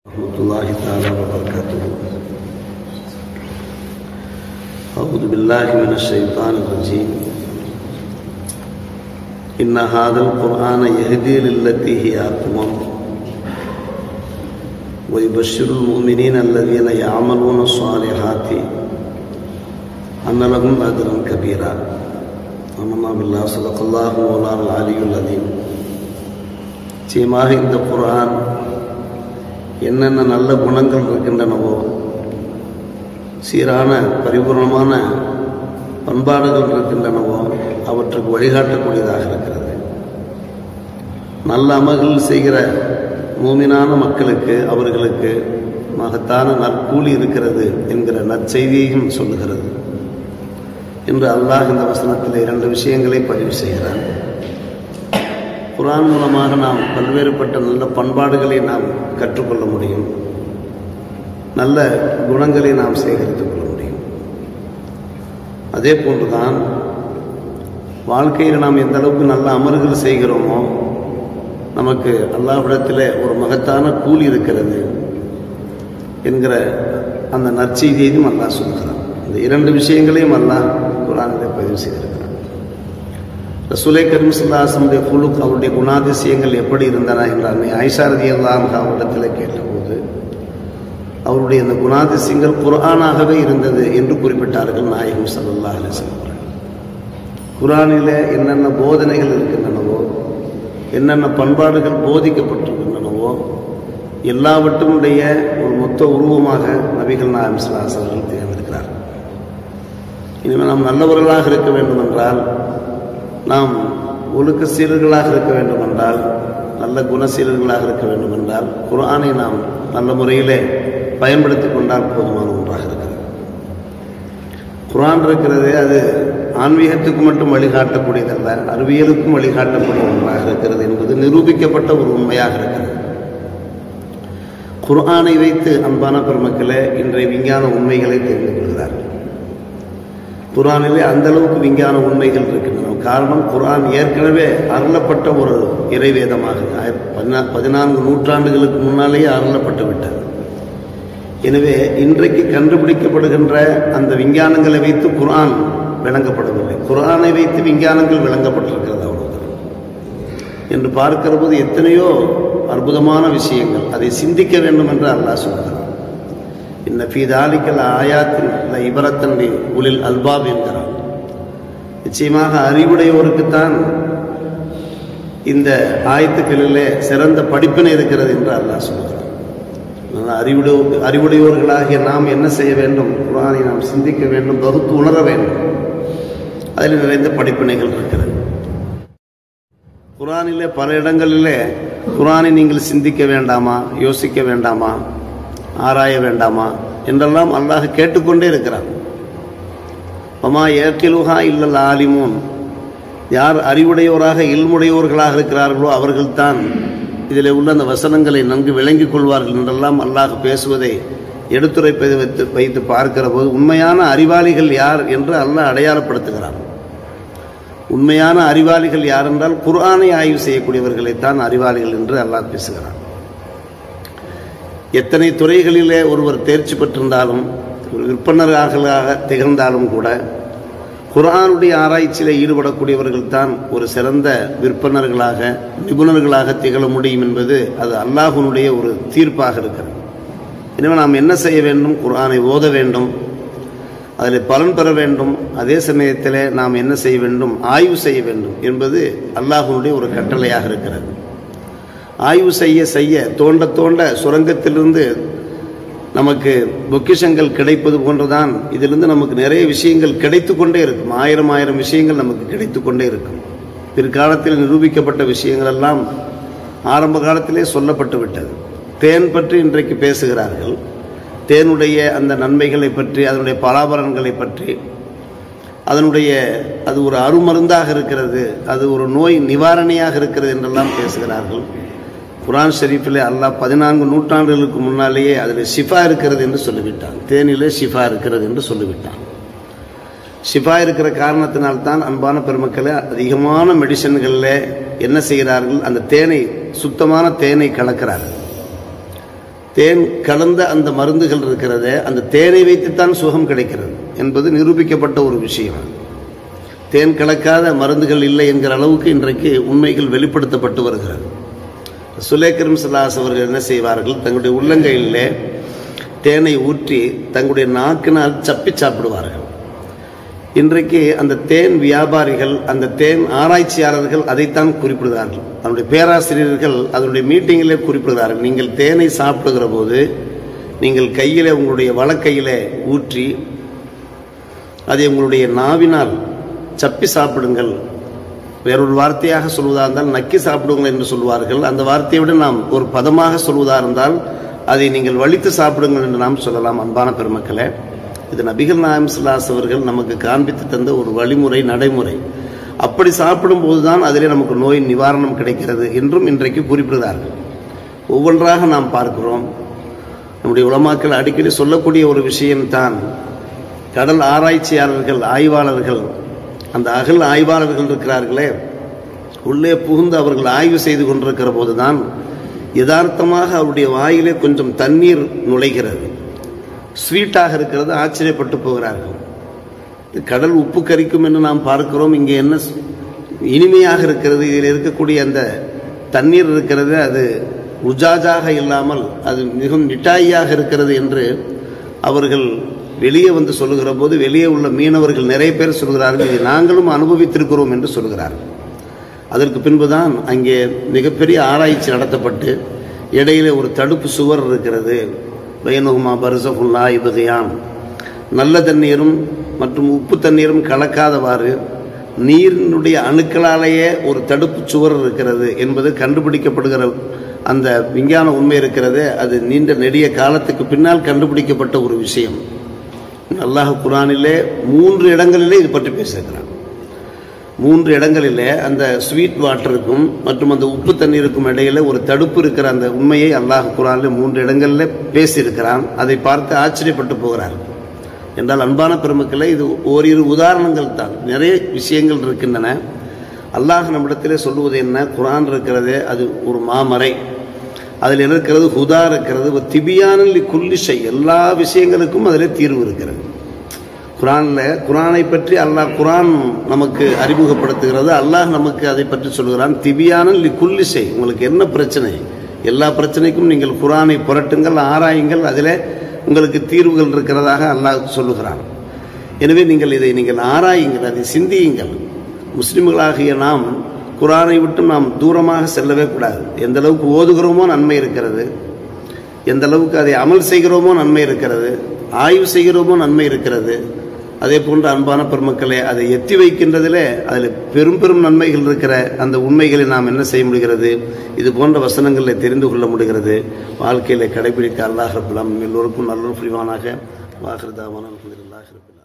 ورحمة الله تعالى وبركاته أعوذ بالله من الشيطان الرجيم إن هذا القرآن يهدي للتي هي أقوم ويبشر المؤمنين الذين يعملون الصالحات أن لهم أجرا كبيرا آمنا بالله صدق الله مولانا العلي العظيم நிச்சயமாக இந்த குர்ஆன் என்னென்ன நல்ல குணங்கள் இருக்கின்றனவோ சீரான பரிபூர்ணமான பண்பாடுகள் இருக்கின்றனவோ அவற்றுக்கு வழிகாட்டக்கூடியதாக இருக்கிறது நல்ல அமல்கள் செய்கிற மூமினான மக்களுக்கு அவர்களுக்கு மகத்தான நற்கூலி இருக்கிறது என்கிற நற்செய்தியையும் சொல்லுகிறது என்று அல்லாஹ் இந்த வசனத்தில் இரண்டு விஷயங்களை பதிவு செய்கிறான் குரான் மூலமாக நாம் பல்வேறுபட்ட நல்ல பண்பாடுகளை நாம் கற்றுக்கொள்ள முடியும் நல்ல குணங்களை நாம் சேகரித்துக் கொள்ள முடியும் அதே போன்றுதான் வாழ்க்கையில் நாம் எந்த அளவுக்கு நல்ல அமல்கள் செய்கிறோமோ நமக்கு அல்லாஹ்விடத்தில் ஒரு மகத்தான கூலி இருக்கிறது என்கிற அந்த நற்செய்தியையும் அல்லாஹ் சொல்கிறான் இந்த இரண்டு விஷயங்களையும் அல்லாஹ் குரானில் பதிவு செய்திருக்கிறான் ரசூலை கரீம் சுல்லாசனுடைய குழுக் அவருடைய குணாதிசயங்கள் எப்படி இருந்தன என்றார் ஐஷா ரதி அல்லாம் அவரிடத்தில் கேட்டபோது அவருடைய அந்த குணாதிசயங்கள் குரானாகவே இருந்தது என்று குறிப்பிட்டார்கள் நாயகம் சல்லா அலிஸ்லாம் குரானில் என்னென்ன போதனைகள் இருக்கின்றனவோ என்னென்ன பண்பாடுகள் போதிக்கப்பட்டிருக்கின்றனவோ எல்லாவற்றினுடைய ஒரு மொத்த உருவமாக நபிகள் நாயம் சுல்லாஸ் அவர்கள் தேர்ந்தெடுக்கிறார்கள் இனிமேல் நாம் நல்லவர்களாக இருக்க வேண்டும் என்றால் நாம் ஒழுக்க சீரர்களாக இருக்க வேண்டும் என்றால் நல்ல குணசீலர்களாக இருக்க வேண்டும் என்றால் குரானை நாம் நல்ல முறையிலே பயன்படுத்தி கொண்டால் போதுமான ஒன்றாக இருக்கிறது குரான் இருக்கிறது அது ஆன்மீகத்துக்கு மட்டும் வழிகாட்டக்கூடியதல்ல அறிவியலுக்கும் வழிகாட்டக்கூடிய ஒன்றாக இருக்கிறது என்பது நிரூபிக்கப்பட்ட ஒரு உண்மையாக இருக்கிறது குர்ஆனை வைத்து அன்பான பெருமக்களே இன்றைய விஞ்ஞான உண்மைகளை தெரிந்து கொள்கிறார்கள் குரானிலே அந்த அளவுக்கு விஞ்ஞான உண்மைகள் இருக்கின்றன காரணம் குரான் ஏற்கனவே அருளப்பட்ட ஒரு இறைவேதமாக பதினான்கு நூற்றாண்டுகளுக்கு முன்னாலேயே அருளப்பட்டு விட்டது எனவே இன்றைக்கு கண்டுபிடிக்கப்படுகின்ற அந்த விஞ்ஞானங்களை வைத்து குரான் விளங்கப்படவில்லை குரானை வைத்து விஞ்ஞானங்கள் விளங்கப்பட்டிருக்கிறது அவ்வளவுதான் என்று பார்க்கிற போது எத்தனையோ அற்புதமான விஷயங்கள் அதை சிந்திக்க வேண்டும் என்று அல்லாஹ் சொல்கிறார் இந்த ஃபீதாலிக்கல் ஆயாத்தின் இபரத்தன்மை உலில் அல்பாப் என்கிறான் நிச்சயமாக அறிவுடையோருக்குத்தான் இந்த ஆயத்துக்களிலே சிறந்த படிப்பினை இருக்கிறது என்று அல்லாஹ் சொல்கிறார் அறிவுடைய அறிவுடையோர்களாகிய நாம் என்ன செய்ய வேண்டும் குரானை நாம் சிந்திக்க வேண்டும் பகுத்து உணர வேண்டும் அதில் நிறைந்த படிப்பினைகள் இருக்கிறது குரானிலே பல இடங்களிலே குரானை நீங்கள் சிந்திக்க வேண்டாமா யோசிக்க வேண்டாமா ஆராய வேண்டாமா என்றெல்லாம் அல்லாஹ் கேட்டுக்கொண்டே இருக்கிறான் பமா ஏக்கிலுகா இல்லல் ஆலிமூன் யார் அறிவுடையோராக இல்முடையோர்களாக இருக்கிறார்களோ அவர்கள்தான் இதில் உள்ள அந்த வசனங்களை நன்கு விளங்கிக் கொள்வார்கள் என்றெல்லாம் அல்லாஹ் பேசுவதை எடுத்துரைப்பதை வைத்து வைத்து பார்க்கிற போது உண்மையான அறிவாளிகள் யார் என்று அல்லாஹ் அடையாளப்படுத்துகிறான் உண்மையான அறிவாளிகள் யார் என்றால் குர்ஆனை ஆய்வு செய்யக்கூடியவர்களைத்தான் அறிவாளிகள் என்று அல்லாஹ் பேசுகிறான் எத்தனை துறைகளிலே ஒருவர் தேர்ச்சி பெற்றிருந்தாலும் ஒரு விற்பனர்களாக திகழ்ந்தாலும் கூட குரானுடைய ஆராய்ச்சியில் ஈடுபடக்கூடியவர்கள் தான் ஒரு சிறந்த விற்பனர்களாக நிபுணர்களாக திகழ முடியும் என்பது அது அல்லாஹுனுடைய ஒரு தீர்ப்பாக இருக்கிறது எனவே நாம் என்ன செய்ய வேண்டும் குரானை ஓத வேண்டும் அதில் பலன் பெற வேண்டும் அதே சமயத்தில் நாம் என்ன செய்ய வேண்டும் ஆய்வு செய்ய வேண்டும் என்பது அல்லாஹுனுடைய ஒரு கட்டளையாக இருக்கிறது ஆய்வு செய்ய செய்ய தோண்ட தோண்ட சுரங்கத்திலிருந்து நமக்கு பொக்கிஷங்கள் கிடைப்பது போன்றுதான் இதிலிருந்து நமக்கு நிறைய விஷயங்கள் கிடைத்து கொண்டே இருக்கும் ஆயிரம் ஆயிரம் விஷயங்கள் நமக்கு கிடைத்து கொண்டே இருக்கும் பிற்காலத்தில் நிரூபிக்கப்பட்ட விஷயங்கள் எல்லாம் ஆரம்ப காலத்திலே சொல்லப்பட்டு விட்டது தேன் பற்றி இன்றைக்கு பேசுகிறார்கள் தேனுடைய அந்த நன்மைகளை பற்றி அதனுடைய பலாபலன்களை பற்றி அதனுடைய அது ஒரு அருமருந்தாக இருக்கிறது அது ஒரு நோய் நிவாரணியாக இருக்கிறது என்றெல்லாம் பேசுகிறார்கள் குரான் ஷெரீஃபில் அல்லாஹ் பதினான்கு நூற்றாண்டுகளுக்கு முன்னாலேயே அதில் ஷிஃபா இருக்கிறது என்று சொல்லிவிட்டான் தேனிலே ஷிஃபா இருக்கிறது என்று சொல்லிவிட்டான் ஷிஃபா இருக்கிற காரணத்தினால்தான் அன்பான பெருமக்களை அதிகமான மெடிசன்களில் என்ன செய்கிறார்கள் அந்த தேனை சுத்தமான தேனை கலக்கிறார்கள் தேன் கலந்த அந்த மருந்துகள் இருக்கிறதே அந்த தேனை வைத்துத்தான் சுகம் கிடைக்கிறது என்பது நிரூபிக்கப்பட்ட ஒரு விஷயம் தேன் கலக்காத மருந்துகள் இல்லை என்கிற அளவுக்கு இன்றைக்கு உண்மைகள் வெளிப்படுத்தப்பட்டு வருகிறது சுலேக்கரம் சல்லாஸ் அவர்கள் என்ன செய்வார்கள் தங்களுடைய உள்ளங்கையிலே தேனை ஊற்றி தங்களுடைய நாக்கினால் சப்பி சாப்பிடுவார்கள் இன்றைக்கு அந்த தேன் வியாபாரிகள் அந்த தேன் ஆராய்ச்சியாளர்கள் அதைத்தான் குறிப்பிடுகிறார்கள் அதனுடைய பேராசிரியர்கள் அதனுடைய மீட்டிங்கிலே குறிப்பிடுகிறார்கள் நீங்கள் தேனை சாப்பிடுகிற போது நீங்கள் கையிலே உங்களுடைய வழக்கையிலே ஊற்றி அதை உங்களுடைய நாவினால் சப்பி சாப்பிடுங்கள் வேறொரு வார்த்தையாக சொல்வதா இருந்தால் நக்கி சாப்பிடுங்கள் என்று சொல்வார்கள் அந்த வார்த்தையை விட நாம் ஒரு பதமாக சொல்வதா இருந்தால் அதை நீங்கள் வலித்து சாப்பிடுங்கள் என்று நாம் சொல்லலாம் அன்பான பெருமக்களே இது நபிகள் நாயம் சுல்லாஸ் அவர்கள் நமக்கு காண்பித்து தந்த ஒரு வழிமுறை நடைமுறை அப்படி சாப்பிடும் போதுதான் அதிலே நமக்கு நோய் நிவாரணம் கிடைக்கிறது என்றும் இன்றைக்கு குறிப்பிடுகிறார்கள் ஒவ்வொன்றாக நாம் பார்க்கிறோம் நம்முடைய உலமாக்கள் அடிக்கடி சொல்லக்கூடிய ஒரு விஷயம்தான் கடல் ஆராய்ச்சியாளர்கள் ஆய்வாளர்கள் அந்த அகல் ஆய்வாளர்கள் இருக்கிறார்களே உள்ளே புகுந்து அவர்கள் ஆய்வு செய்து கொண்டிருக்கிற போதுதான் யதார்த்தமாக அவருடைய வாயிலே கொஞ்சம் தண்ணீர் நுழைகிறது ஸ்வீட்டாக இருக்கிறது ஆச்சரியப்பட்டு போகிறார்கள் இது கடல் உப்பு கரிக்கும் என்று நாம் பார்க்கிறோம் இங்கே என்ன இனிமையாக இருக்கிறது இதில் இருக்கக்கூடிய அந்த தண்ணீர் இருக்கிறது அது உஜாஜாக இல்லாமல் அது மிகவும் மிட்டாயியாக இருக்கிறது என்று அவர்கள் வெளியே வந்து சொல்லுகிற போது வெளியே உள்ள மீனவர்கள் நிறைய பேர் சொல்கிறார்கள் இதை நாங்களும் அனுபவித்திருக்கிறோம் என்று சொல்கிறார்கள் அதற்கு பின்புதான் அங்கே மிகப்பெரிய ஆராய்ச்சி நடத்தப்பட்டு இடையில ஒரு தடுப்பு சுவர் இருக்கிறது பையனுகுமா பரிசகுல்லா இபகையான் நல்ல தண்ணீரும் மற்றும் உப்பு தண்ணீரும் கலக்காதவாறு நீரினுடைய அணுக்களாலேயே ஒரு தடுப்பு சுவர் இருக்கிறது என்பது கண்டுபிடிக்கப்படுகிற அந்த விஞ்ஞான உண்மை இருக்கிறது அது நீண்ட நெடிய காலத்துக்கு பின்னால் கண்டுபிடிக்கப்பட்ட ஒரு விஷயம் அல்லாஹ் குரானிலே மூன்று இடங்களிலே இது பற்றி பேசியிருக்கிறான் மூன்று இடங்களிலே அந்த ஸ்வீட் வாட்டருக்கும் மற்றும் அந்த உப்பு தண்ணீருக்கும் இடையில ஒரு தடுப்பு இருக்கிற அந்த உண்மையை அல்லாஹ் குரானில் மூன்று இடங்களில் பேசியிருக்கிறான் அதை பார்த்து ஆச்சரியப்பட்டு போகிறார் என்றால் அன்பான பெருமக்களே இது ஓரிரு உதாரணங்கள் தான் நிறைய விஷயங்கள் இருக்கின்றன அல்லாஹ் நம்மிடத்திலே சொல்லுவது என்ன குரான் இருக்கிறதே அது ஒரு மாமறை அதில் இருக்கிறது ஹுதா இருக்கிறது திபியானில் குல்லிஷை எல்லா விஷயங்களுக்கும் அதில் தீர்வு இருக்கிறது குரானில் குரானை பற்றி அல்லாஹ் குரான் நமக்கு அறிமுகப்படுத்துகிறது அல்லாஹ் நமக்கு அதை பற்றி சொல்கிறான் திபியானல் குல்லிசை உங்களுக்கு என்ன பிரச்சனை எல்லா பிரச்சனைக்கும் நீங்கள் குரானை புரட்டுங்கள் ஆராயுங்கள் அதில் உங்களுக்கு தீர்வுகள் இருக்கிறதாக அல்லாஹ் சொல்லுகிறான் எனவே நீங்கள் இதை நீங்கள் ஆராயுங்கள் அதை சிந்தியுங்கள் முஸ்லிம்களாகிய நாம் குரானை விட்டு நாம் தூரமாக செல்லவே கூடாது எந்த அளவுக்கு ஓதுகிறோமோ நன்மை இருக்கிறது எந்த அளவுக்கு அதை அமல் செய்கிறோமோ நன்மை இருக்கிறது ஆய்வு செய்கிறோமோ நன்மை இருக்கிறது அதே போன்ற அன்பான பெருமக்களே அதை எத்தி வைக்கின்றதிலே அதில் பெரும் பெரும் நன்மைகள் இருக்கிற அந்த உண்மைகளை நாம் என்ன செய்ய முடிகிறது இது போன்ற வசனங்களில் தெரிந்து கொள்ள முடிகிறது வாழ்க்கையில் கடைபிடிக்க அல்லாஹ் ரபுல்லாம் எல்லோருக்கும் நல்லொரு புரிவானாக வாகிருதாவான அலமதுல்லாஹ் ரபுல்லாம்